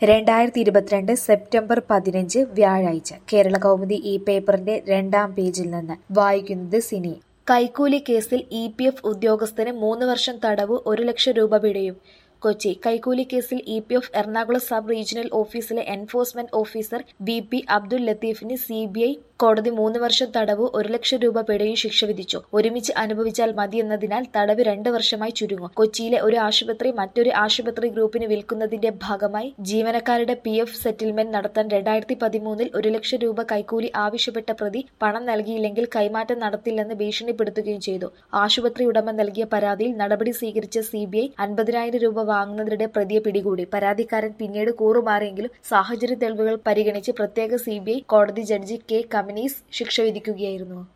രണ്ടായിരത്തി ഇരുപത്തിരണ്ട് സെപ്റ്റംബർ പതിനഞ്ച് വ്യാഴാഴ്ച കേരള കൗമുദി ഈ പേപ്പറിന്റെ രണ്ടാം പേജിൽ നിന്ന് വായിക്കുന്നത് സിനി കൈക്കൂലി കേസിൽ ഇ പി എഫ് ഉദ്യോഗസ്ഥന് മൂന്ന് വർഷം തടവ് ഒരു ലക്ഷം രൂപ പിഴയും കൊച്ചി കൈക്കൂലി കേസിൽ E P F Ernakulam sub regional ഓഫീസിലെ enforcement officer V P Abdul ലത്തീഫിന് സി ബി ഐ കോടതി മൂന്ന് വർഷം തടവ് ഒരു ലക്ഷം രൂപ പിഴയും ശിക്ഷ വിധിച്ചു ഒരുമിച്ച് അനുഭവിച്ചാൽ മതിയെന്നതിനാൽ തടവ് രണ്ട് വർഷമായി ചുരുങ്ങും കൊച്ചിയിലെ ഒരു ആശുപത്രി മറ്റൊരു ആശുപത്രി ഗ്രൂപ്പിന് വിൽക്കുന്നതിന്റെ ഭാഗമായി ജീവനക്കാരുടെ പി എഫ് സെറ്റിൽമെന്റ് നടത്താൻ രണ്ടായിരത്തി പതിമൂന്നിൽ ഒരു ലക്ഷം രൂപ കൈക്കൂലി ആവശ്യപ്പെട്ട പ്രതി പണം നൽകിയില്ലെങ്കിൽ കൈമാറ്റം നടത്തില്ലെന്ന് ഭീഷണിപ്പെടുത്തുകയും ചെയ്തു ആശുപത്രി ഉടമ നൽകിയ പരാതിയിൽ നടപടി സ്വീകരിച്ച സി ബി ഐ അൻപതിനായിരം രൂപ വാങ്ങുന്നതിനിടെ പ്രതിയെ പിടികൂടി പരാതിക്കാരൻ പിന്നീട് കൂറുമാറിയെങ്കിലും സാഹചര്യ തെളിവുകൾ പരിഗണിച്ച് പ്രത്യേക സി ബി ഐ കോടതി ജഡ്ജി കെ കമനീസ് ശിക്ഷ വിധിക്കുകയായിരുന്നു